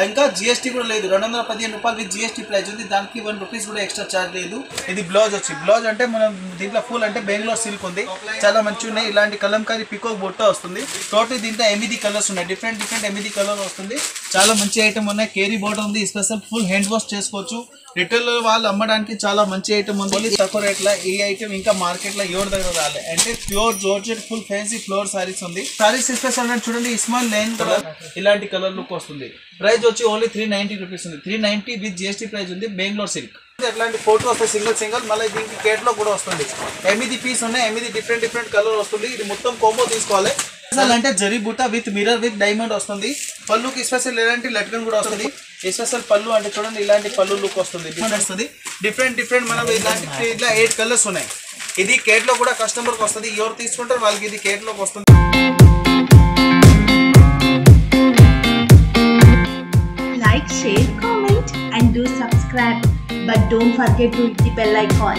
ఇంకా జిఎస్టీ కూడా లేదు రెండు వందల పదిహేను రూపాయలు విత్ జిఎస్టీ ప్రైస్ ఉంది దానికి వన్ రూపీస్ కూడా ఎక్స్ట్రా చార్జ్ లేదు ఇది బ్లౌజ్ వచ్చి బ్లౌజ్ అంటే మనం దీంట్లో ఫుల్ అంటే బెంగళూరు సిల్క్ ఉంది చాలా మంచిగా ఉన్నాయి ఇలాంటి కలంకారీ పికోక్ బుట్ట వస్తుంది టోటల్ దీంట్లో ఎనిమిది కలర్స్ ఉన్నాయి డిఫరెంట్ డిఫరెంట్ ఎనిమిది కలర్ వస్తుంది చాలా మంచి ఐటమ్ ఉన్నాయి కేరీ బోర్డర్ ఉంది స్పెషల్ ఫుల్ హ్యాండ్ వాష్ చేసుకోవచ్చు రిటైల్ వాళ్ళు అమ్మడానికి చాలా మంచి ఐటమ్ ఉంది ఓన్లీ తక్కువ రేట్ లో ఈ ఐటమ్ ఇంకా మార్కెట్ లో ఎవరి దగ్గర రాలే అంటే pure georgette full fancy floor saris ఉంది సారీస్ స్పెషల్ అంటే చూడండి స్మాల్ లైన్ కలర్ ఇలాంటి కలర్ లుక్ వస్తుంది ప్రైస్ వచ్చి ఓన్లీ త్రీ నైన్టీ రూపీస్ ఉంది three ninety with GST price ఉంది బెంగళూరు సిల్క్ అట్లాంటి ఫోటో వస్తాయి సింగిల్ సింగిల్ మళ్ళీ దీనికి కేట్ లో కూడా వస్తుంది ఎనిమిది పీస్ ఉన్నాయి ఎనిమిది డిఫరెంట్ డిఫరెంట్ కలర్ వస్తుంది ఇది మొత్తం కోంబో తీసుకోవాలి స్పెషల్ అంటే జరీ బుట్ట విత్ మిర్రర్ విత్ డైమండ్ వస్తుంది పళ్ళుకి స్పెషల్ ఇలాంటి లట్కన్ కూడా వస్తుంది స్పెషల్ పళ్ళు అంటే చూడండి ఇలాంటి పళ్ళు లుక్ వస్తుంది డిఫరెంట్ వస్తుంది డిఫరెంట్ డిఫరెంట్ మనం ఇలాంటి ఇట్లా ఎయిట్ కలర్స్ ఉన్నాయి ఇది కేట్ లో కూడా కస్టమర్ కి వస్తుంది ఎవరు తీసుకుంటారు వాళ్ళకి ఇది కేట్ లోకి వస్తుంది like, share, comment, and do subscribe. But don't forget to hit the bell icon.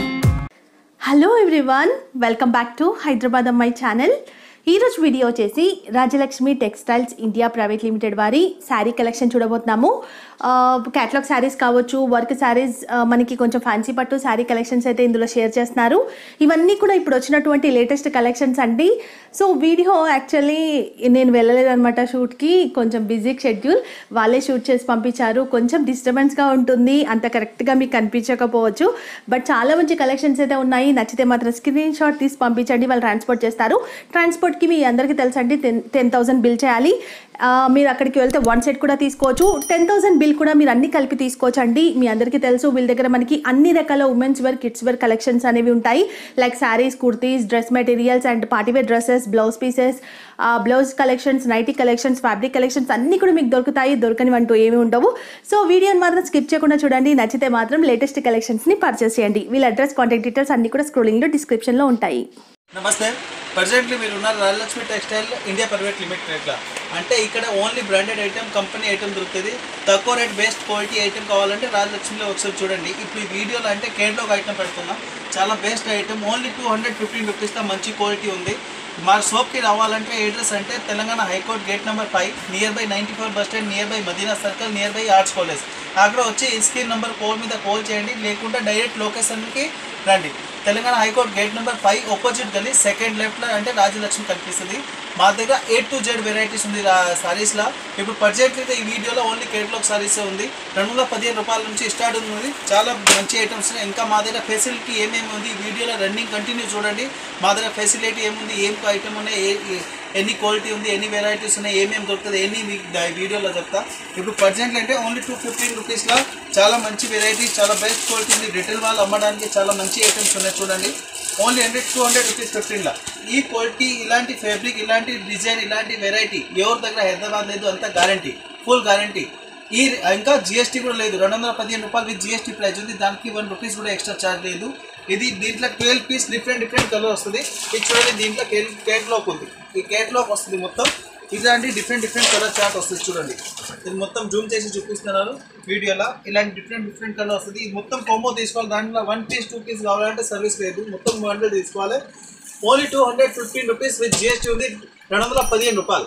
Hello everyone welcome back to Hyderabad అమ్మాయి ఛానల్ ఈరోజు వీడియో వచ్చేసి Rajalakshmi textiles India private limited వారి శారీ కలెక్షన్ చూడబోతున్నాము క్యాటలాగ్ శారీస్ కావచ్చు వర్క్ శారీస్ మనకి కొంచెం ఫ్యాన్సీ పట్టు sari collections అయితే ఇందులో షేర్ చేస్తున్నారు ఇవన్నీ కూడా ఇప్పుడు వచ్చినటువంటి లేటెస్ట్ కలెక్షన్స్ అండి సో వీడియో యాక్చువల్లీ నేను వెళ్ళలేదన్నమాట షూట్కి కొంచెం బిజీ షెడ్యూల్ వాళ్ళే షూట్ చేసి పంపించారు కొంచెం డిస్టర్బెన్స్గా ఉంటుంది అంత కరెక్ట్గా మీకు కనిపించకపోవచ్చు బట్ చాలా మంచి కలెక్షన్స్ అయితే ఉన్నాయి నచ్చితే మాత్రం స్క్రీన్ షాట్ తీసి పంపించండి వాళ్ళు ట్రాన్స్పోర్ట్ చేస్తారు ట్రాన్స్పోర్ట్కి మీ అందరికీ తెలుసండి టెన్ టెన్ థౌసండ్ బిల్ చేయాలి ఆ, మీరు అక్కడికి వెళ్తే వన్ సెట్ కూడా తీసుకోవచ్చు టెన్ థౌసండ్ బిల్ కూడా మీరు అన్ని కలిపి తీసుకోవచ్చు అండి మీ అందరికీ తెలుసు వీళ్ళ దగ్గర మనకి అన్ని రకాల women's wear kids wear collections అనేవి ఉంటాయి like saris kurtis dress materials and party wear dresses blouse pieces blouse collections nighty collections fabric collections అన్నీ కూడా మీకు దొరుకుతాయి దొరకనివంటూ ఏమి ఉండవు సో వీడియోని మాత్రం స్కిప్ చేయకుండా చూడండి నచ్చితే మాత్రం లేటెస్ట్ కలెక్షన్స్ని పర్చేస్ చేయండి వీళ్ళ అడ్రస్ కాంటాక్ట్ డీటెయిల్స్ అన్ని కూడా స్క్రోలింగ్లో డిస్క్రిప్షన్లో ఉంటాయి నమస్తే ప్రజెంట్లీ మీరు ఉన్నారు రాజలక్ష్మి టెక్స్టైల్ ఇండియా ప్రైవేట్ లిమిటెడ్లో అంటే ఇక్కడ only branded item company item దొరుకుతుంది తక్కువ రేట్ బెస్ట్ క్వాలిటీ ఐటమ్ కావాలంటే రాజలక్ష్మిలో ఒకసారి చూడండి ఇప్పుడు ఈ వీడియోలో అంటే కేట్లో ఒక ఐటమ్ పెడుతున్నాం చాలా best item only two hundred fifteen రూపీస్తో మంచి క్వాలిటీ ఉంది మా షాప్కి రావాలంటే అడ్రస్ అంటే Telangana high court gate number five near by ninety four bus stand near by Madina circle near by arts college అక్కడ వచ్చి ఈ స్క్రీన్ నెంబర్ కాల్ మీద కాల్ చేయండి లేకుంటే డైరెక్ట్ లొకేషన్కి రండి Telangana high court gate number five opposite గల్లీ సెకండ్ లెఫ్ట్లో అంటే రాజలక్ష్మి కనిపిస్తుంది మా దగ్గర ఏ టు జెడ్ వెరైటీస్ ఉంది సారీస్లో ఇప్పుడు పర్జెంట్ అయితే ఈ వీడియోలో ఓన్లీ కేటలాగ్ సారీస్ ఉంది రెండు వందల పదిహేను రూపాయల నుంచి స్టార్ట్ ఉంది చాలా మంచి ఐటమ్స్ ఉన్నాయి ఇంకా మా దగ్గర ఫెసిలిటీ ఏమేమి ఉంది ఈ వీడియోలో రన్నింగ్ కంటిన్యూ చూడండి మా దగ్గర ఫెసిలిటీ ఏముంది ఏం ఐటమ్ ఉన్నాయి ఏ ఏ- ఎన్ని క్వాలిటీ ఉంది ఎన్ని వెరైటీస్ ఉన్నాయి ఏమేమి దొరుకుతుంది ఎన్ని మీకు దా- ఈ వీడియోలో చెప్తా ఇప్పుడు ప్రజెంట్ అంటే ఓన్లీ టూ ఫిఫ్టీన్ రూపీస్లో చాలా మంచి వెరైటీస్ చాలా బెస్ట్ క్వాలిటీ ఉంది రిటైల్ వాళ్ళు అమ్మడానికి చాలా మంచి ఐటమ్స్ ఉన్నాయి చూడండి only hundred two hundred rupees ఫిఫ్టీన్లో ఈ క్వాలిటీ ఇలాంటి ఫ్యాబ్రిక్ ఇలాంటి డిజైన్ ఇలాంటి వెరైటీ ఎవరి దగ్గర హైదరాబాద్ లేదు అంత గ్యారంటీ ఫుల్ గ్యారంటీ ఈ ఇంకా జిఎస్టీ కూడా లేదు రెండు వందల పదిహేను రూపాయలు విత్ జిఎస్టీ ప్రైస్ ఉంది దానికి వన్ రూపీస్ కూడా ఎక్స్ట్రా ఛార్జ్ లేదు ఇది దీంట్లో twelve piece different different colour వస్తుంది ఇది చూడండి దీంట్లో కేట్లాక్ ఉంది ఈ కేట్లాక్ వస్తుంది మొత్తం ఇలాంటి డిఫరెంట్ డిఫరెంట్ కలర్ చార్ట్ వస్తుంది చూడండి ఇది మొత్తం జూమ్ చేసి చూపిస్తున్నారు వీడియోలో ఇలాంటి డిఫరెంట్ డిఫరెంట్ కలర్ వస్తుంది ఇది మొత్తం కాంబో తీసుకోవాలి దాంట్లో వన్ పీస్ టూ పీస్ కావాలంటే సర్వీస్ లేదు మొత్తం హండ్రెడ్ తీసుకోవాలి only two hundred fifteen rupees with GST ఉంది రెండు వందల పదిహేను రూపాయలు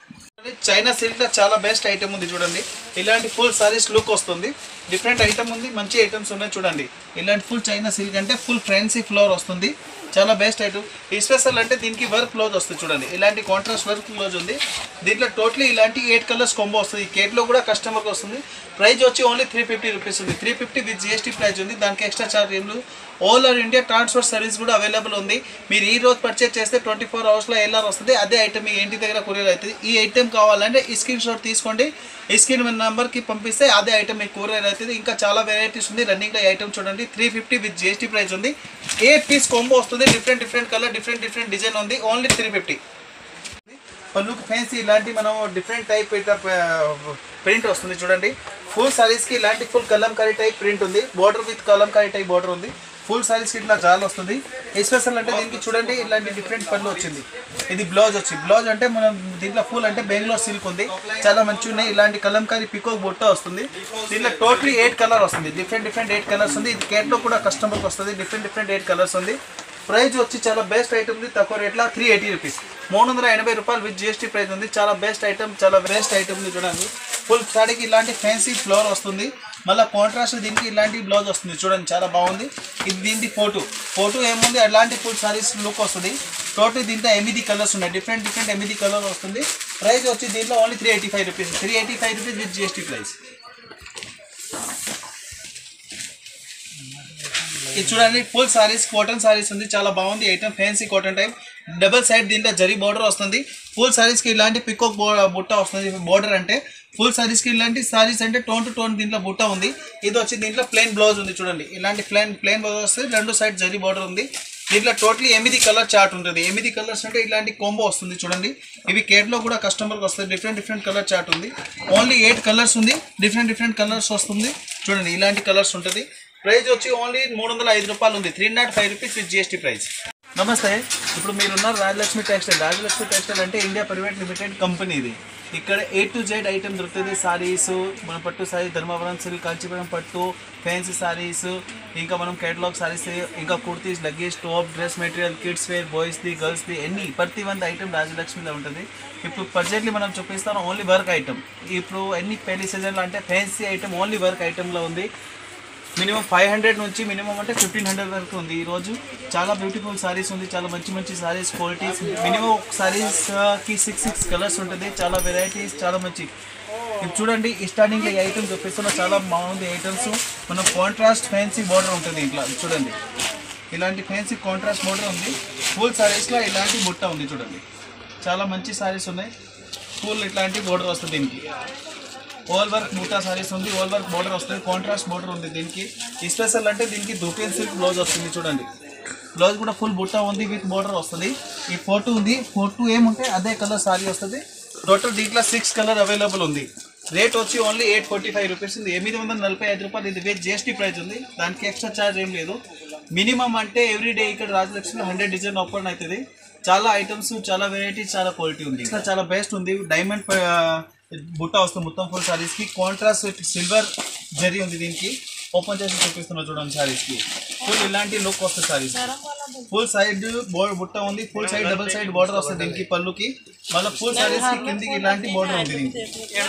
చైనా సిల్క్ లో చాలా బెస్ట్ ఐటమ్ ఉంది చూడండి ఇలాంటి ఫుల్ సారీస్ లుక్ వస్తుంది డిఫరెంట్ ఐటమ్ ఉంది మంచి ఐటమ్స్ ఉన్నాయి చూడండి ఇలాంటి ఫుల్ చైనా సిల్క్ అంటే ఫుల్ ఫ్రెన్సీ ఫ్లోర్ వస్తుంది చాలా బెస్ట్ ఐటమ్ స్పెషల్ అంటే దీనికి వర్క్ క్లోజ్ వస్తుంది చూడండి ఇలాంటి కాంట్రాస్ట్ వర్క్ క్లోజ్ ఉంది దీంట్లో టోటలీ ఇలాంటి ఎయిట్ కలర్స్ కొంబో వస్తుంది ఈ కేట్లో కూడా కస్టమర్కి వస్తుంది ప్రైస్ వచ్చి ఓన్లీ త్రీ ఫిఫ్టీ రూపీస్ ఉంది three fifty with GST price ఉంది దానికి ఎక్స్ట్రా చార్జ్ ఏం లేదు all over India transport service కూడా అవైలబుల్ ఉంది మీరు ఈ రోజు పర్చేస్ చేస్తే ట్వంటీ ఫోర్ అవర్స్లో ఎల్ఆర్ వస్తుంది అదే ఐటమ్ మీ ఇంటి దగ్గర కొరియర్ అవుతుంది ఈ ఐటమ్ కావాలంటే ఈ స్క్రీన్ షాట్ తీసుకోండి ఈ స్క్రీన్ నెంబర్కి పంపిస్తే అదే ఐటమ్ మీకు కొరియర్ అవుతుంది ఇంకా చాలా వెరైటీస్ ఉంది రన్నింగ్లో ఈ ఐటమ్ చూడండి three fifty with GST price ఉంది ఎయిట్ పీస్ కాంబో వస్తుంది different different colour different different design ఉంది ఓన్లీ త్రీ ఫిఫ్టీ పళ్ళుకి ఫ్యాన్సీ ఇలాంటి మనం డిఫరెంట్ టైప్ ప్రింట్ వస్తుంది చూడండి ఫుల్ సారీస్కి ఇలాంటి ఫుల్ కలంకారీ టైప్ ప్రింట్ ఉంది border with kalamkari type border ఉంది ఫుల్ సారీస్కి ఇట్లా చాలా వస్తుంది స్పెషల్ అంటే దీనికి చూడండి ఇలాంటి డిఫరెంట్ పళ్ళు వచ్చింది ఇది బ్లౌజ్ వచ్చి బ్లౌజ్ అంటే మనం దీంట్లో ఫుల్ అంటే బెంగళూరు సిల్క్ ఉంది చాలా మంచిగా ఉన్నాయి ఇలాంటి కలంకారీ పికోక్ బొట్ట వస్తుంది దీంట్లో టోటలీ ఎయిట్ కలర్ వస్తుంది డిఫరెంట్ డిఫరెంట్ ఎయిట్ కలర్స్ ఉంది ఇది కేట్లో కూడా కస్టమర్కి వస్తుంది డిఫరెంట్ డిఫరెంట్ ఎయిట్ కలర్స్ ఉంది ప్రైస్ వచ్చి చాలా బెస్ట్ ఐటమ్ ఉంది తక్కువ రేట్లో త్రీ ఎయిటీ రూపీస్ మూడు వందల ఎనభై రూపాయలు విత్ జిఎస్టీ ప్రైస్ ఉంది చాలా బెస్ట్ ఐటమ్ చాలా బెస్ట్ ఐటమ్ ఉంది చూడండి ఫుల్ సారీకి ఇలాంటి ఫ్యాన్సీ ఫ్లోర్ వస్తుంది మళ్ళీ కాంట్రాస్ట్ దీనికి ఇలాంటి బ్లౌజ్ వస్తుంది చూడండి చాలా బాగుంది ఇది దీనికి ఫోటో ఫోటో ఏముంది అలాంటి ఫుల్ సారీస్ లుక్ వస్తుంది టోటల్ దీంట్లో ఎనిమిది కలర్స్ ఉన్నాయి డిఫరెంట్ డిఫరెంట్ ఎనిమిది కలర్ వస్తుంది ప్రైస్ వచ్చి దీంట్లో only three eighty five rupees three eighty five rupees with GST price ఇది చూడండి ఫుల్ సారీస్ కాటన్ సారీస్ ఉంది చాలా బాగుంది item fancy cotton type double side దీంట్లో జరీ బార్డర్ వస్తుంది ఫుల్ సారీస్కి ఇలాంటి పికాక్ బుట్ట వస్తుంది బార్డర్ అంటే ఫుల్ సారీస్కి ఇలాంటి సారీస్ అంటే టోన్ టు టోన్ దీంట్లో బుట్ట ఉంది ఇది వచ్చి దీంట్లో ప్లెయిన్ బ్లౌజ్ ఉంది చూడండి ఇలాంటి ప్లెయిన్ ప్లెయిన్ బ్లౌజ్ వస్తుంది రెండు సైడ్ జరీ బార్డర్ ఉంది దీంట్లో టోటలీ ఎనిమిది కలర్ చార్ట్ ఉంటుంది ఎనిమిది కలర్స్ అంటే ఇలాంటి కోంబో వస్తుంది చూడండి ఇవి కేట్లో కూడా కస్టమర్కి వస్తుంది డిఫరెంట్ డిఫరెంట్ కలర్ చార్ట్ ఉంది ఓన్లీ ఎయిట్ కలర్స్ ఉంది డిఫరెంట్ డిఫరెంట్ కలర్స్ వస్తుంది చూడండి ఇలాంటి కలర్స్ ఉంటుంది ప్రైస్ వచ్చి ఓన్లీ మూడు వందల ఐదు రూపాయలు ఉంది three nought five rupees with GST price నమస్తే ఇప్పుడు మీరున్నారు రాజలక్ష్మి టెక్స్టైల్ రాజలక్ష్మి టెక్స్టైల్ అంటే ఇండియా ప్రైవేట్ లిమిటెడ్ కంపెనీ ఇది ఇక్కడ ఏ టు జెడ్ ఐటమ్ దొరుకుతుంది సారీస్ మన పట్టు సారీ ధర్మవరం సిల్క్ కాంచీపురం పట్టు ఫ్యాన్సీ సారీస్ ఇంకా మనం కేటలాగ్ సారీస్ ఇంకా kurtis leggings top dress material kids wear బాయ్స్ది గర్ల్స్ది ఎన్ని ప్రతి వంద ఐటమ్ రాజలక్ష్మిలో ఉంటుంది ఇప్పుడు ప్రజెంట్లీ మనం చూపిస్తాం ఓన్లీ వర్క్ ఐటమ్ ఇప్పుడు ఎన్ని పెళ్లి సీజన్లో అంటే ఫ్యాన్సీ ఐటమ్ ఓన్లీ వర్క్ ఐటమ్లో ఉంది మినిమం ఫైవ్ హండ్రెడ్ నుంచి మినిమం అంటే ఫిఫ్టీన్ హండ్రెడ్ వరకు ఉంది ఈరోజు చాలా బ్యూటిఫుల్ సారీస్ ఉంది చాలా మంచి మంచి సారీస్ క్వాలిటీస్ మినిమం ఒక సారీస్కి సిక్స్ సిక్స్ కలర్స్ ఉంటుంది చాలా వెరైటీస్ చాలా మంచి ఇప్పుడు చూడండి ఈ స్టార్టింగ్లో ఈ ఐటమ్ చూపిస్తున్నా చాలా బాగుంది ఐటమ్స్ మనం కాంట్రాస్ట్ ఫ్యాన్సీ బార్డర్ ఉంటుంది ఇట్లా చూడండి ఇలాంటి ఫ్యాన్సీ కాంట్రాస్ట్ బార్డర్ ఉంది ఫుల్ సారీస్లో ఇలాంటి బుట్ట ఉంది చూడండి చాలా మంచి సారీస్ ఉన్నాయి ఫుల్ ఇట్లాంటి బోర్డర్ వస్తుంది దీనికి ఓల్ వర్క్ బూటా సారీస్ ఉంది ఓల్ వర్క్ బోర్డర్ వస్తుంది కాంట్రాస్ట్ బోర్డర్ ఉంది దీనికి స్పెషల్ అంటే దీనికి దుపియన్ సిల్క్ బ్లౌజ్ వస్తుంది చూడండి బ్లౌజ్ కూడా ఫుల్ బుట్ట ఉంది విత్ బోర్డర్ వస్తుంది ఈ ఫోటో ఉంది ఫోటో ఏముంటే అదే కలర్ సారీ వస్తుంది టోటల్ దీంట్లో సిక్స్ కలర్ అవైలబుల్ ఉంది రేట్ వచ్చి only eight forty five rupees ఉంది ఎనిమిది వందల నలభై ఐదు రూపాయలు ఇది వేస్ట్ జిఎస్టీ ప్రైస్ ఉంది దానికి ఎక్స్ట్రా ఛార్జ్ ఏం లేదు మినిమం అంటే ఎవ్రీ డే ఇక్కడ రాజలక్ష్మి హండ్రెడ్ డిజైన్ ఓపెన్ అవుతుంది చాలా ఐటమ్స్ చాలా వెరైటీస్ చాలా క్వాలిటీ ఉంది ఇంకా చాలా బెస్ట్ ఉంది డైమండ్ బుట్ట వస్తుంది మొత్తం ఫుల్ సారీస్ కి కాంట్రాస్ట్ విత్ సిల్వర్ జరీ ఉంది దీనికి ఓపెన్ చేసి చూపిస్తున్నా చూడండి సారీస్ కి ఫుల్ ఇలాంటి లుక్ వస్తుంది సారీస్ ఫుల్ సైడ్ బోర్డర్ బుట్ట ఉంది full side double side border వస్తుంది దీనికి పళ్ళుకి మళ్ళీ ఫుల్ సారీస్ కి కిందికి ఇలాంటి బోర్డర్ ఉంది దీనికి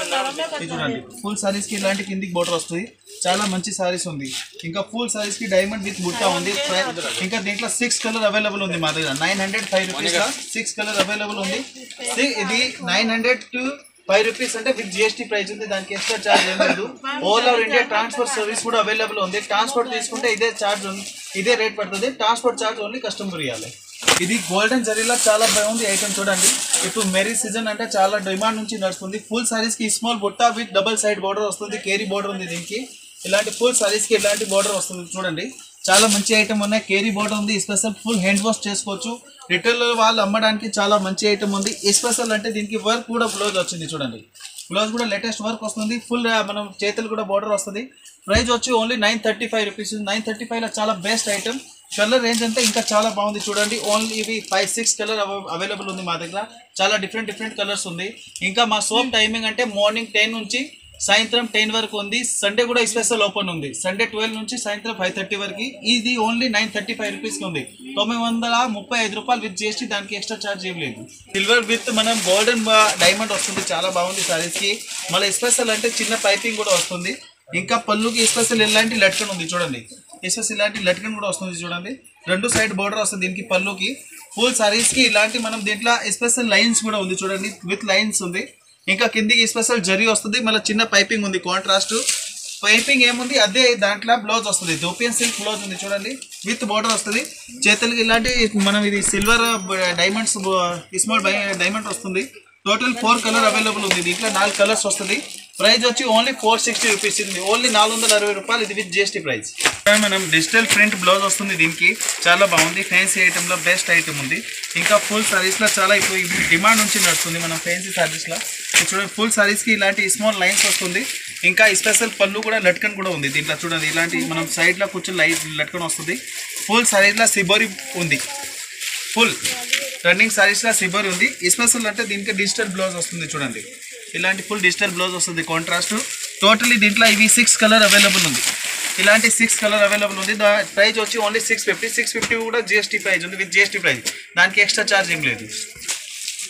ఇది చూడండి ఫుల్ సారీస్ కి ఇలాంటి కిందికి బోర్డర్ వస్తుంది చాలా మంచి సారీస్ ఉంది ఇంకా ఫుల్ సారీస్ కి డైమండ్ విత్ బుట్ట ఉంది ఇంకా దీంట్లో సిక్స్ కలర్ అవైలబుల్ ఉంది మా దగ్గర nine hundred five rupees six colour available ఉంది సి- ఇది nine hundred two five rupees అంటే విత్ జిఎస్టీ ప్రైస్ ఉంది దానికి ఎక్స్ట్రా చార్జ్ ఏం లేదు all over India transport service కూడా అవైలబుల్ ఉంది ట్రాన్స్పోర్ట్ తీసుకుంటే ఇదే చార్జ్ ఉంది ఇదే రేట్ పడుతుంది ట్రాన్స్పోర్ట్ చార్జ్ ఓన్లీ కస్టమర్ ఇవ్వాలి ఇది గోల్డెన్ జరీలా చాలా బాగుంది ఐటమ్ చూడండి ఇప్పుడు మ్యారేజ్ సీజన్ అంటే చాలా డిమాండ్ నుంచి నడుస్తుంది ఫుల్ సారీస్ కి స్మాల్ బుట్ట విత్ డబల్ సైడ్ బోర్డర్ వస్తుంది కేరీ బోర్డర్ ఉంది దీనికి ఇలాంటి ఫుల్ సారీస్ కి ఇలాంటి బోర్డర్ వస్తుంది చూడండి చాలా మంచి ఐటమ్ ఉన్నాయి కేరీ బోర్డర్ ఉంది స్పెషల్ ఫుల్ హ్యాండ్ వాష్ చేసుకోవచ్చు రిటైల్ వాళ్ళు అమ్మడానికి చాలా మంచి ఐటమ్ ఉంది స్పెషల్ అంటే దీనికి వర్క్ కూడా బ్లౌజ్ వచ్చింది చూడండి బ్లౌజ్ కూడా లేటెస్ట్ వర్క్ వస్తుంది ఫుల్ మనం చేతులు కూడా బోర్డర్ వస్తుంది ప్రైస్ వచ్చి only nine thirty five rupees nine thirty ఫైవ్లో చాలా బెస్ట్ ఐటమ్ కలర్ రేంజ్ అంతా ఇంకా చాలా బాగుంది చూడండి ఓన్లీ ఇవి ఫైవ్ సిక్స్ కలర్ అవైలబుల్ ఉంది మా దగ్గర చాలా డిఫరెంట్ డిఫరెంట్ కలర్స్ ఉంది ఇంకా మా సోప్ టైమింగ్ అంటే మార్నింగ్ టెన్ నుంచి సాయంత్రం టెన్ వరకు ఉంది సండే కూడా స్పెషల్ ఓపెన్ ఉంది సండే ట్వెల్వ్ నుంచి సాయంత్రం ఫైవ్ థర్టీ వరకు ఇది ఓన్లీ నైన్ థర్టీ ఫైవ్ రూపీస్కి ఉంది తొమ్మిది వందల ముప్పై ఐదు రూపాయలు విత్ జిఎస్టీ దానికి ఎక్స్ట్రా ఛార్జ్ ఏం లేదు సిల్వర్ విత్ మనం గోల్డెన్ డైమండ్ వస్తుంది చాలా బాగుంది సారీస్కి మళ్ళీ స్పెషల్ అంటే చిన్న పైపింగ్ కూడా వస్తుంది ఇంకా పళ్ళుకి స్పెషల్ ఇలాంటి లట్కన్ ఉంది చూడండి స్పెషల్ ఇలాంటి లట్కన్ కూడా వస్తుంది చూడండి రెండు సైడ్ బోర్డర్ వస్తుంది దీనికి పళ్ళుకి ఫుల్ సారీస్కి ఇలాంటి మనం దీంట్లో స్పెషల్ లైన్స్ కూడా ఉంది చూడండి విత్ లైన్స్ ఉంది ఇంకా కిందికి స్పెషల్ జరీ వస్తుంది మళ్ళీ చిన్న పైపింగ్ ఉంది కాంట్రాస్ట్ పైపింగ్ ఏముంది అదే దాంట్లో బ్లౌజ్ వస్తుంది దోపియన్ సిల్క్ బ్లౌజ్ ఉంది చూడండి విత్ బోర్డర్ వస్తుంది చేతులకి ఇలాంటి మనం ఇది సిల్వర్ డైమండ్స్ స్మాల్ డైమండ్ వస్తుంది టోటల్ ఫోర్ కలర్ అవైలబుల్ ఉంది దీంట్లో నాలుగు కలర్స్ వస్తుంది ప్రైస్ వచ్చి ఓన్లీ ఫోర్ సిక్స్టీ రూపీస్ ఇది ఓన్లీ నాలుగు వందల అరవై రూపాయలు ఇది విత్ జిఎస్టీ ప్రైస్ మనం డిజిటల్ ప్రింట్ బ్లౌజ్ వస్తుంది దీనికి చాలా బాగుంది ఫ్యాన్సీ ఐటెంలో బెస్ట్ ఐటమ్ ఉంది ఇంకా ఫుల్ సారీస్లో చాలా ఇప్పుడు డిమాండ్ నుంచి నడుస్తుంది మనం ఫ్యాన్సీ సారీస్లో చూడండి ఫుల్ సారీస్కి ఇలాంటి స్మాల్ లైన్స్ వస్తుంది ఇంకా స్పెషల్ పళ్ళు కూడా లట్కన్ కూడా ఉంది దీంట్లో చూడండి ఇలాంటి మనం సైడ్లో కూర్చొని లైట్ లట్కన్ వస్తుంది ఫుల్ సారీస్లో సిబోరి ఉంది ఫుల్ రన్నింగ్ సారీస్లో సిబర్ ఉంది స్పెషల్ అంటే దీనికి డిజిటల్ బ్లౌజ్ వస్తుంది చూడండి ఇలాంటి ఫుల్ డిజిటల్ బ్లౌజ్ వస్తుంది కాంట్రాస్ట్ టోటలీ దీంట్లో ఇవి సిక్స్ కలర్ అవైలబుల్ ఉంది ఇలాంటి సిక్స్ కలర్ అవైలబుల్ ఉంది దా ప్రైస్ వచ్చి only six fifty six fifty కూడా జిఎస్టీ ప్రైస్ ఉంది విత్ జిఎస్టీ ప్రైస్ దానికి ఎక్స్ట్రా ఛార్జ్ ఏం లేదు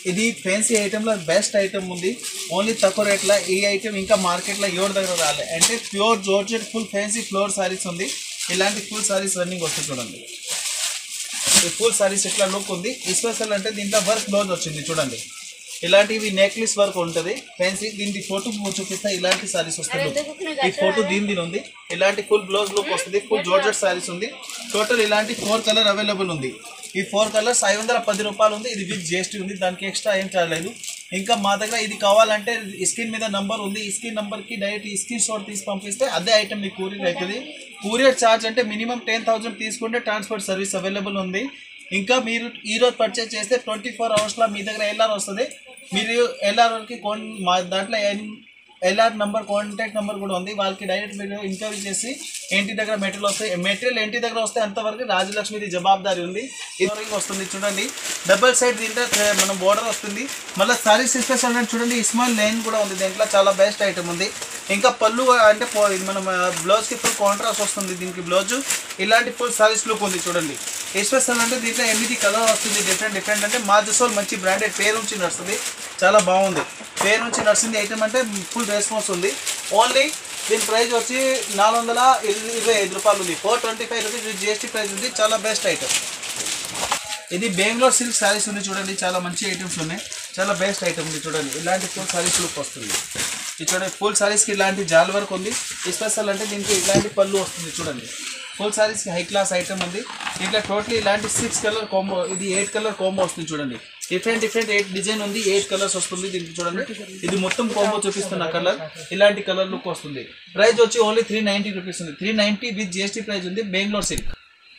ఇది ఫ్యాన్సీ ఐటెంలో బెస్ట్ ఐటమ్ ఉంది ఓన్లీ తక్కువ రేట్లో ఈ ఐటెం ఇంకా మార్కెట్లో ఎవరి దగ్గర రాలే అంటే pure georgette full fancy floor saris ఉంది ఇలాంటి ఫుల్ సారీస్ రన్నింగ్ వస్తుంది చూడండి ఈ ఫుల్ సారీస్ ఇట్లా లుక్ ఉంది స్పెషల్ అంటే దీంట్లో వర్క్ బ్లౌజ్ వచ్చింది చూడండి ఇలాంటివి నెక్లెస్ వర్క్ ఉంటుంది ఫ్యాన్సీ దీనికి ఫోటో చూపిస్తే ఇలాంటి సారీస్ వస్తుంది ఈ ఫోటో దీని దీని ఉంది ఇలాంటి ఫుల్ బ్లౌజ్ లుక్ వస్తుంది ఫుల్ జార్జెట్ సారీస్ ఉంది టోటల్ ఇలాంటి ఫోర్ కలర్ అవైలబుల్ ఉంది ఈ ఫోర్ కలర్స్ ఐదు వందల పది రూపాయలు ఉంది ఇది విత్ జిఎస్టీ ఉంది దానికి ఎక్స్ట్రా ఏం చాలేదు ఇంకా మా దగ్గర ఇది కావాలంటే ఈ స్క్రీన్ మీద నంబర్ ఉంది ఈ స్క్రీన్ నంబర్కి డైరెక్ట్ ఈ స్క్రీన్ షాట్ తీసి పంపిస్తే అదే ఐటమ్ మీకు కూరియర్ అవుతుంది కూరియర్ ఛార్జ్ అంటే మినిమం టెన్ థౌసండ్ తీసుకుంటే ట్రాన్స్పోర్ట్ సర్వీస్ అవైలబుల్ ఉంది ఇంకా మీరు ఈ రోజు పర్చేస్ చేస్తే ట్వంటీ ఫోర్ అవర్స్లో మీ దగ్గర ఎల్ఆర్ వస్తుంది మీరు ఎల్ఆర్కి కోన్ మా దాంట్లో ఎల్ఆర్ నెంబర్ కాంటాక్ట్ నెంబర్ కూడా ఉంది వాళ్ళకి డైరెక్ట్ మీరు ఎంక్వైరీ చేసి ఇంటి దగ్గర మెటీరియల్ వస్తాయి మెటీరియల్ ఇంటి దగ్గర వస్తే అంతవరకు రాజలక్ష్మిది జవాబాదారి ఉంది ఇది వస్తుంది చూడండి డబల్ సైడ్ దీంట్లో థ్రె- మన బోర్డర్ వస్తుంది మళ్ళీ సారీస్ స్పెషల్ అంటే చూడండి స్మాల్ లైన్ కూడా ఉంది దీంట్లో చాలా బెస్ట్ ఐటమ్ ఉంది ఇంకా పళ్ళు అంటే పో- ఇది మనం బ్లౌజ్కి ఫుల్ కాంట్రాస్ట్ వస్తుంది దీనికి బ్లౌజ్ ఇలాంటి ఫుల్ సారీస్ లుక్ ఉంది చూడండి స్పెషల్ అంటే దీంట్లో ఎనిమిది కలర్ వస్తుంది డిఫరెంట్ డిఫరెంట్ అంటే మా జసోల్ మంచి బ్రాండెడ్ పేరు నుంచి నడుస్తుంది చాలా బాగుంది పేరు నుంచి నడుస్తుంది ఐటమ్ అంటే ఫుల్ రెస్పాన్స్ ఉంది ఓన్లీ దీని ప్రైస్ వచ్చి నాలుగు వందల ఇరవై ఇరవై ఐదు రూపాయలు ఉంది four twenty five rupees GST price ఉంది చాలా బెస్ట్ ఐటమ్ ఇది బెంగళూరు సిల్క్ శారీస్ ఉంది చూడండి చాలా మంచి ఐటమ్స్ ఉన్నాయి చాలా బెస్ట్ ఐటమ్ ఉంది చూడండి ఇలాంటి ఫుల్ శారీస్ లుక్ వస్తుంది ఇది చూడండి ఫుల్ శారీస్కి ఇలాంటి జాల్ వర్క్ ఉంది స్పెషల్ అంటే దీనికి ఇలాంటి పళ్ళు వస్తుంది చూడండి ఫుల్ శారీస్కి హై క్లాస్ ఐటమ్ ఉంది ఇట్లా టోటల్ ఇలాంటి సిక్స్ కలర్ కాంబో ఇది ఎయిట్ కలర్ కాంబో వస్తుంది చూడండి డిఫరెంట్ డిఫరెంట్ ఎయిట్ డిజైన్ ఉంది ఎయిట్ కలర్స్ వస్తుంది దీనికి చూడండి ఇది మొత్తం కాంబో చూపిస్తున్న కలర్ ఇలాంటి కలర్ లుక్ వస్తుంది ప్రైస్ వచ్చి ఓన్లీ త్రీ నైంటీ రూపీస్ ఉంది three ninety with GST price ఉంది బెంగళూరు సిల్క్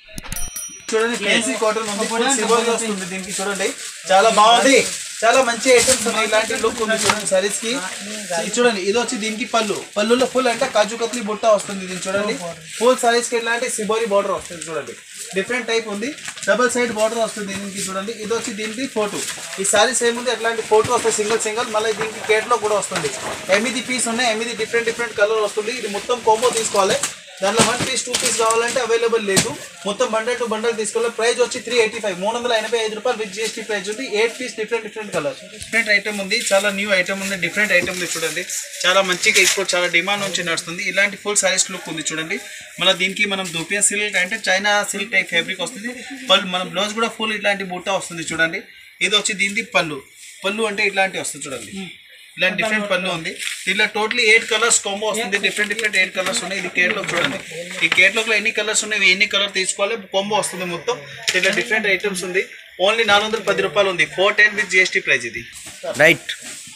చూడండి ఫ్యాన్సీ కాటన్ ఉంది ఫుల్ సిల్వర్ లో వస్తుంది దీనికి చూడండి చాలా బాగుంది చాలా మంచి ఐటమ్స్ ఉన్నాయి ఇలాంటి లుక్ ఉంది చూడండి సారీస్ కి ఇది చూడండి ఇది వచ్చి దీనికి పళ్ళు పళ్ళులో ఫుల్ అంటే కాజు కత్లీ బుట్ట వస్తుంది దీనికి చూడండి ఫుల్ సారీస్ కి ఇలాంటి సిబోరి బార్డర్ వస్తుంది చూడండి డిఫరెంట్ టైప్ ఉంది డబల్ సైడ్ బార్డర్ వస్తుంది దీనికి చూడండి ఇది వచ్చి దీనికి ఫోటో ఈ సారీస్ ఏముంది అట్లాంటి ఫోటో వస్తుంది సింగిల్ సింగిల్ మళ్ళీ దీనికి కేట్ లో కూడా వస్తుంది ఎనిమిది పీస్ ఉన్నాయి ఎనిమిది డిఫరెంట్ డిఫరెంట్ కలర్ వస్తుంది ఇది మొత్తం కోంబో తీసుకోవాలి దాంట్లో వన్ పీస్ టూ పీస్ కావాలంటే అవైలబుల్ లేదు మొత్తం బండల్ టు బండల్ తీసుకోవాలి ప్రైస్ వచ్చి త్రీ ఎయిటీ ఫైవ్ మూడు వందల ఎనభై ఐదు రూపాయలు విత్ జిఎస్టీ ప్రైస్ ఉంది eight piece different different colour different item ఉంది చాలా న్యూ ఐటమ్ ఉంది డిఫరెంట్ ఐటమ్ ఉంది చూడండి చాలా మంచిగా ఇప్పుడు చాలా డిమాండ్ నుంచి నడుస్తుంది ఇలాంటి ఫుల్ సారీస్ లుక్ ఉంది చూడండి మళ్ళీ దీనికి మనం దూపియా సిల్క్ అంటే చైనా సిల్క్ టైప్ ఫ్యాబ్రిక్ వస్తుంది పళ్ళు మన బ్లౌజ్ కూడా ఫుల్ ఇట్లాంటి బుట్ట వస్తుంది చూడండి ఇది వచ్చి దీనికి పళ్ళు పళ్ళు అంటే ఇట్లాంటి వస్తుంది చూడండి ఇలాంటి డిఫరెంట్ పళ్ళు ఉంది దీంట్లో టోటలీ ఎయిట్ కలర్స్ కాంబో వస్తుంది డిఫరెంట్ డిఫరెంట్ ఎయిట్ కలర్స్ ఉన్నాయి ఇది కేట్లో చూడండి ఈ కేటలాగ్లో ఎన్ని కలర్స్ ఉన్నాయి ఇవి ఎన్ని కలర్ తీసుకోవాలి కాంబో వస్తుంది మొత్తం దీంట్లో డిఫరెంట్ ఐటమ్స్ ఉంది ఓన్లీ నాలుగు వందల పది రూపాయలు ఉంది four ten with GST price ఇది రైట్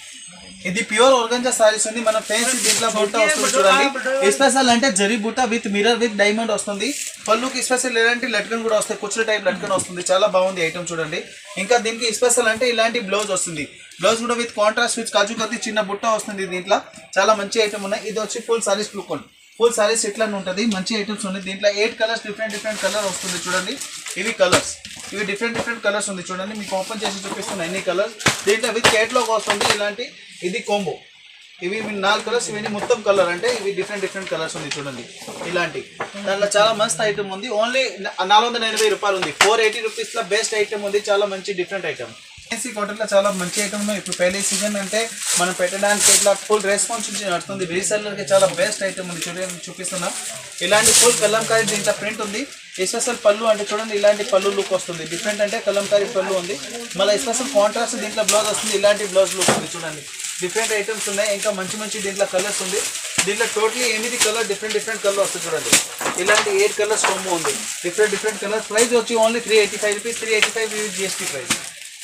ఇది ప్యూర్ ఆర్గంజా సారీస్ ఉంది మన ఫ్యాన్సీ దీంట్లో బుట్ట వస్తుంది చూడండి స్పెషల్ అంటే జరీ బుట్ట విత్ మిరర్ విత్ డైమండ్ వస్తుంది పళ్ళుకి స్పెషల్ ఇలాంటి లట్కన్ కూడా వస్తాయి కుచ్చుల టైప్ లట్కన్ వస్తుంది చాలా బాగుంది ఐటమ్ చూడండి ఇంకా దీనికి స్పెషల్ అంటే ఇలాంటి బ్లౌజ్ వస్తుంది బ్లౌజ్ కూడా విత్ కాంట్రాస్ట్ విత్ కాజు కత్తి చిన్న బుట్ట వస్తుంది దీంట్లో చాలా మంచి ఐటమ్ ఉన్నాయి ఇది వచ్చి full saris look full sarees ఇట్లా ఉంటుంది మంచి ఐటమ్స్ ఉన్నాయి దీంట్లో eight colours different different colour వస్తుంది చూడండి ఇవి కలర్స్ ఇవి డిఫరెంట్ డిఫరెంట్ కలర్స్ ఉంది చూడండి మీకు ఓపెన్ చేసి చూపిస్తున్నాయి ఎన్ని కలర్స్ దీంట్లో విత్ కేటలాగ్ వస్తుంది ఇలాంటి ఇది కోంబో ఇవి మీ నాలుగు కలర్స్ ఇవన్నీ మొత్తం కలర్ అంటే ఇవి డిఫరెంట్ డిఫరెంట్ కలర్స్ ఉంది చూడండి ఇలాంటి దాంట్లో చాలా మస్త్ ఐటమ్ ఉంది ఓన్లీ నాలుగు వందల ఎనభై రూపాయలు ఉంది ఫోర్ ఎయిటీ రూపీస్లో బెస్ట్ ఐటమ్ ఉంది చాలా మంచి డిఫరెంట్ ఐటమ్ ఏసీ కాటన్లో చాలా మంచి ఐటమ్ ఉన్నాయి ఇప్పుడు పెళ్లి సీజన్ అంటే మనం పెట్టడానికి ఇట్లా ఫుల్ రెస్పాన్స్ నుంచి నడుస్తుంది రీసెల్లర్కి చాలా బెస్ట్ ఐటమ్ ఉంది చూడండి చూపిస్తున్నా ఇలాంటి ఫుల్ కలంకారీ దీంట్లో ప్రింట్ ఉంది స్పెషల్ పళ్ళు అంటే చూడండి ఇలాంటి పళ్ళు లుక్ వస్తుంది డిఫరెంట్ అంటే కలంకారీ పళ్ళు ఉంది మళ్ళీ స్పెషల్ కాంట్రాస్ట్ దీంట్లో బ్లౌజ్ వస్తుంది ఇలాంటి బ్లౌజ్ లుక్ ఉంది చూడండి డిఫరెంట్ ఐటమ్స్ ఉన్నాయి ఇంకా మంచి మంచి దీంట్లో కలర్స్ ఉంది దీంట్లో టోటలీ ఎనిమిది కలర్ డిఫరెంట్ డిఫరెంట్ కలర్ వస్తుంది చూడండి ఇలాంటి ఎయిట్ కలర్స్ కొమ్ము ఉంది డిఫరెంట్ డిఫరెంట్ కలర్స్ ప్రైస్ వచ్చి only three eighty five rupees three eighty five GST price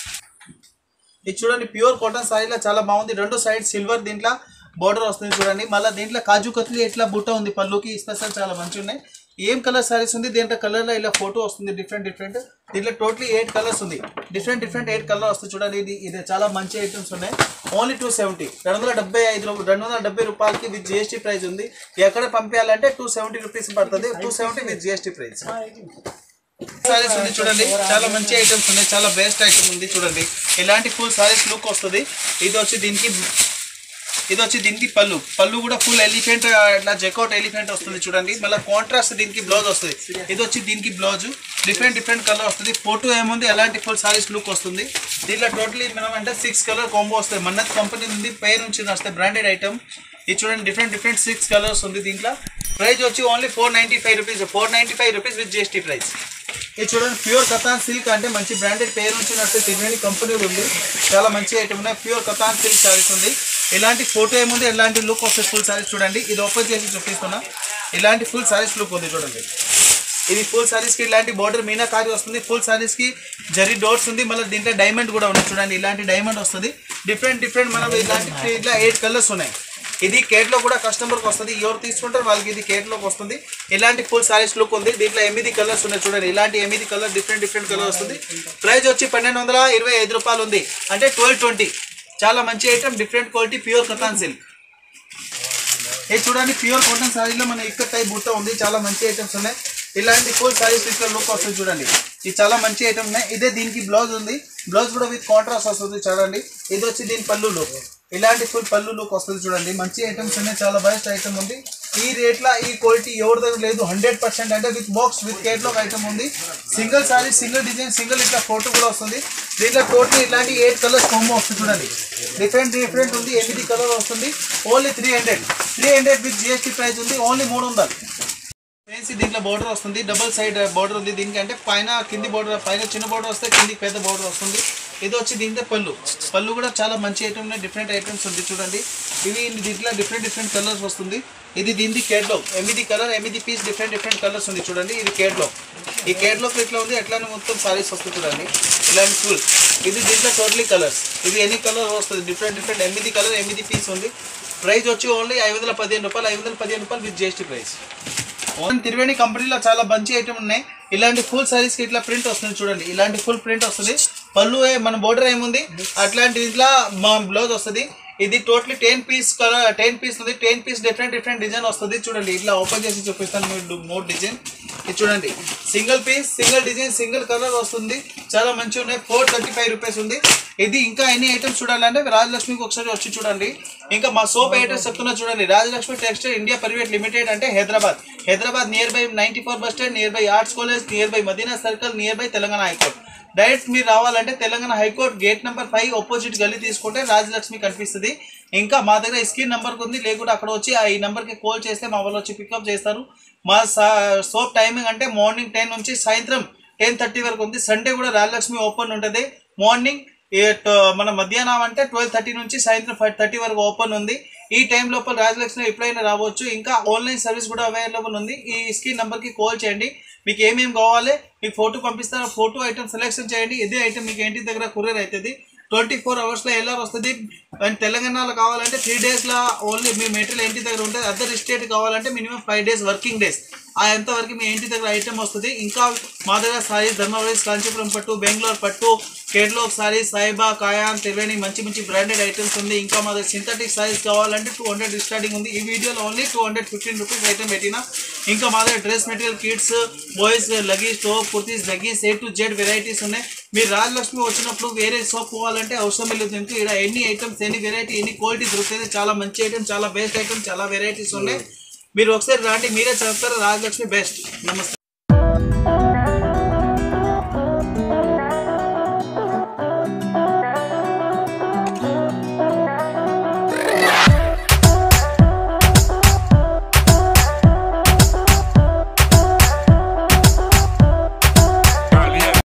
ఇది చూడండి ప్యూర్ కాటన్ సారీలో చాలా బాగుంది రెండు సైడ్ సిల్వర్ దీంట్లో బార్డర్ వస్తుంది చూడండి మళ్ళీ దీంట్లో కాజు కత్లీ ఇట్లా బుట్ట ఉంది పళ్ళుకి స్పెషల్ చాలా మంచి ఉన్నాయి ఏం కలర్ సారీస్ ఉంది దీంట్లో కలర్లో ఇలా ఫోటో వస్తుంది డిఫరెంట్ డిఫరెంట్ దీంట్లో టోటలీ ఎయిట్ కలర్స్ ఉంది డిఫరెంట్ డిఫరెంట్ ఎయిట్ కలర్ వస్తుంది చూడండి ఇది ఇది చాలా మంచి ఐటమ్స్ ఉన్నాయి ఓన్లీ టూ సెవెంటీ రెండు వందల డెబ్బై ఐదు రూ- రెండు వందల డెబ్బై రూపాయలకి విత్ జిఎస్టీ ప్రైస్ ఉంది ఎక్కడ పంపించాలంటే టూ సెవెంటీ రూపీస్ పడుతుంది two seventy with GST price sarees ఉంది చూడండి చాలా మంచి ఐటమ్స్ ఉన్నాయి చాలా బెస్ట్ ఐటమ్ ఉంది చూడండి ఇలాంటి ఫుల్ సారీస్ లుక్ వస్తుంది ఇది వచ్చి దీనికి ఇది వచ్చి దీనికి పళ్ళు పళ్ళు కూడా ఫుల్ ఎలిఫెంట్ ఇట్లా జెకౌట్ ఎలిఫెంట్ వస్తుంది చూడండి మళ్ళీ కాంట్రాస్ట్ దీనికి బ్లౌజ్ వస్తుంది ఇది వచ్చి దీనికి బ్లౌజ్ డిఫరెంట్ డిఫరెంట్ కలర్ వస్తుంది ఫోటో ఏముంది ఎలాంటి ఫుల్ సారీస్ లుక్ వస్తుంది దీంట్లో టోటలీ మనం అంటే సిక్స్ కలర్ కాంబో వస్తాయి మన్నత్ కంపెనీ నుండి పేరు నుంచి వస్తాయి బ్రాండెడ్ ఐటమ్ ఇది చూడండి డిఫరెంట్ డిఫరెంట్ సిక్స్ కలర్స్ ఉంది దీంట్లో ప్రైస్ వచ్చి only four ninety five rupees four ninety five rupees with GST price ఇది చూడండి ప్యూర్ కథాన్ సిల్క్ అంటే మంచి బ్రాండెడ్ పేరు నుంచి నడిచే తిరిగి కంపెనీ ఉంది చాలా మంచి ఐటమ్ ఉన్నాయి ప్యూర్ కథాన్ సిల్క్ సారీస్ ఉంది ఇలాంటి ఫోటో ఏముంది ఎలాంటి లుక్ వస్తుంది ఫుల్ సారీస్ చూడండి ఇది ఓపెన్ చేసి చూపిస్తున్నా ఇలాంటి ఫుల్ సారీస్ లుక్ ఉంది చూడండి ఇది ఫుల్ సారీస్ కి ఇలాంటి బార్డర్ మీనాకారి వస్తుంది ఫుల్ సారీస్ కి జరీ డోర్స్ ఉంది మళ్ళీ దీంట్లో డైమండ్ కూడా ఉంది చూడండి ఇలాంటి డైమండ్ వస్తుంది డిఫరెంట్ డిఫరెంట్ మనం ఇలాంటి ఇట్లా ఎయిట్ కలర్స్ ఉన్నాయి ఇది కేట్ లో కూడా కస్టమర్కి వస్తుంది ఎవరు తీసుకుంటారు వాళ్ళకి ఇది కేట్ లోకి వస్తుంది ఇలాంటి ఫుల్ సారీస్ లుక్ ఉంది దీంట్లో ఎనిమిది కలర్స్ ఉన్నాయి చూడండి ఇలాంటి ఎనిమిది కలర్ డిఫరెంట్ డిఫరెంట్ కలర్ వస్తుంది ప్రైస్ వచ్చి పన్నెండు వందల ఇరవై ఐదు రూపాయలు ఉంది అంటే ట్వెల్వ్ ట్వంటీ చాలా మంచి item different quality pure katan silk ఇది చూడండి ప్యూర్ కాటన్ సారీలో మన ఇక్కడ టైప్ బుట్ట ఉంది చాలా మంచి ఐటమ్స్ ఉన్నాయి ఇలాంటి ఫుల్ సారీస్ ఇట్లా లుక్ వస్తుంది చూడండి ఇది చాలా మంచి ఐటమ్ ఉన్నాయి ఇదే దీనికి బ్లౌజ్ ఉంది బ్లౌజ్ కూడా విత్ కాంట్రాస్ట్ వస్తుంది చూడండి ఇది వచ్చి దీని పళ్ళు లుక్ ఇలాంటి ఫుల్ పళ్ళు లుక్ వస్తుంది చూడండి మంచి ఐటమ్స్ ఉన్నాయి చాలా బెస్ట్ ఐటమ్ ఉంది ఈ రేట్లో ఈ క్వాలిటీ ఎవరి దగ్గర లేదు హండ్రెడ్ పర్సెంట్ అంటే విత్ బాక్స్ విత్ కేట్లో ఐటమ్ ఉంది single saree single design single ఇట్లా ఫోటో కూడా వస్తుంది దీంట్లో టోటల్ ఇలాంటి ఎయిట్ కలర్స్ కొమ్మ వస్తుంది చూడండి డిఫరెంట్ డిఫరెంట్ ఉంది ఎనిమిది కలర్ వస్తుంది only three hundred three hundred with GST price ఉంది ఓన్లీ మూడు వందలు ఫ్రెండ్స్ దీంట్లో బోర్డర్ వస్తుంది డబుల్ సైడ్ బోర్డర్ ఉంది దీనికి అంటే పైన కింది బోర్డర్ పైన చిన్న బోర్డర్ వస్తే కిందికి పెద్ద బోర్డర్ వస్తుంది ఇది వచ్చి దీంట్లో పళ్ళు పళ్ళు కూడా చాలా మంచి ఐటమ్ ఉన్నాయి డిఫరెంట్ ఐటమ్స్ ఉంది చూడండి ఇవి దీంట్లో డిఫరెంట్ డిఫరెంట్ కలర్స్ వస్తుంది ఇది దీనికి కేట్లో ఎనిమిది కలర్ ఎనిమిది పీస్ డిఫరెంట్ డిఫరెంట్ కలర్స్ ఉంది చూడండి ఇది కేట్లో ఈ కేట్లో ఇట్లా ఉంది ఎట్లానే మొత్తం సారీస్ వస్తుంది చూడండి ఇలాంటి ఫుల్ ఇది దీంట్లో టోటలీ కలర్స్ ఇది ఎన్ని కలర్ వస్తుంది డిఫరెంట్ డిఫరెంట్ ఎనిమిది కలర్ ఎనిమిది పీస్ ఉంది ప్రైస్ వచ్చి ఓన్లీ ఐదు వందల పదిహేను రూపాయలు ఐదు వందల పదిహేను రూపాయలు with GST price own Triveni కంపెనీలో చాలా మంచి ఐటమ్ ఉన్నాయి ఇలాంటి ఫుల్ సారీస్ కి ఇట్లా ప్రింట్ వస్తుంది చూడండి ఇలాంటి ఫుల్ ప్రింట్ వస్తుంది పళ్ళు ఏ- మన బోర్డర్ ఏముంది అట్లాంటి ఇట్లా మా బ్లౌజ్ వస్తుంది ఇది totally ten piece colour ten piece ఉంది ten piece different different design వస్తుంది చూడండి ఇట్లా ఓపెన్ చేసి చూపిస్తాను మీరు మోర్ డిజైన్ ఇది చూడండి single piece single design single colour వస్తుంది చాలా మంచిగా ఉన్నాయి ఫోర్ థర్టీ ఫైవ్ రూపీస్ ఉంది ఇది ఇంకా ఎన్ని ఐటమ్స్ చూడాలంటే రాజలక్ష్మికి ఒకసారి వచ్చి చూడండి ఇంకా మా సోప్ ఐటమ్స్ చెప్తున్నా చూడండి Rajalakshmi textile India private limited అంటే Hyderabad Hyderabad near by ninety four bus stand near by arts college near by Madina circle near by Telangana high court direct మీరు రావాలంటే Telangana high court gate number five opposite గల్లీ తీసుకుంటే రాజలక్ష్మి కనిపిస్తుంది ఇంకా మా దగ్గర స్క్రీన్ నెంబర్ ఉంది లేకుంటే అక్కడ వచ్చి ఆ ఈ నెంబర్కి కాల్ చేస్తే మా వాళ్ళు వచ్చి పికప్ చేస్తారు మా సోప్ టైమింగ్ అంటే మార్నింగ్ టెన్ నుంచి సాయంత్రం టెన్ థర్టీ వరకు ఉంది సండే కూడా రాజలక్ష్మి ఓపెన్ ఉంటుంది మార్నింగ్ ఎట్ మన మధ్యాహ్నం అంటే ట్వెల్వ్ థర్టీ నుంచి సాయంత్రం ఫైవ్ థర్టీ వరకు ఓపెన్ ఉంది ఈ టైం లోపల రాజలక్ష్మి ఎప్పుడైనా రావచ్చు ఇంకా ఆన్లైన్ సర్వీస్ కూడా అవైలబుల్ ఉంది ఈ స్క్రీన్ నెంబర్కి కాల్ చేయండి మీకు ఏమేమి కావాలి మీకు ఫోటో పంపిస్తారు ఫోటో ఐటమ్ సెలెక్షన్ చేయండి ఇదే ఐటమ్ మీకు ఇంటి దగ్గర కొరియర్ అవుతుంది ట్వంటీ ఫోర్ అవర్స్లో ఎల్ఆర్ వస్తుంది అండ్ తెలంగాణలో కావాలంటే త్రీ డేస్లో ఓన్లీ మీ మెటీరియల్ ఇంటి దగ్గర ఉంటుంది అదర్ స్టేట్ కావాలంటే minimum five days working days ఆ ఎంతవరకు మీ ఇంటి దగ్గర ఐటమ్ వస్తుంది ఇంకా మా దగ్గర సారీస్ ధర్మవరీస్ కాంచీపురం పట్టు బెంగళూరు పట్టు కేటలాగ్ సారీస్ సాయిబా కాయాన్ త్రివేణి మంచి మంచి బ్రాండెడ్ ఐటమ్స్ ఉంది ఇంకా మా దగ్గర సింథటిక్ సారీస్ కావాలంటే టూ హండ్రెడ్ స్టార్టింగ్ ఉంది ఈ వీడియోలో only two hundred fifteen rupees item పెట్టిన ఇంకా మా దగ్గర dress material kids boys leggings top kurtis leggings A to Z varieties ఉన్నాయి మీరు రాజలక్ష్మి వచ్చినప్పుడు వేరే షాప్ పోవాలంటే అవసరం లేదు ఇంకా ఇక్కడ ఎన్ని ఐటమ్స్ ఎన్ని వెరైటీ ఎన్ని క్వాలిటీ దొరుకుతాయి చాలా మంచి ఐటమ్ చాలా బెస్ట్ ఐటమ్ చాలా వెరైటీస్ ఉన్నాయి మీరు ఒకసారి రాండి మీరే చెప్తారు రాజలక్ష్మి బెస్ట్ నమస్తే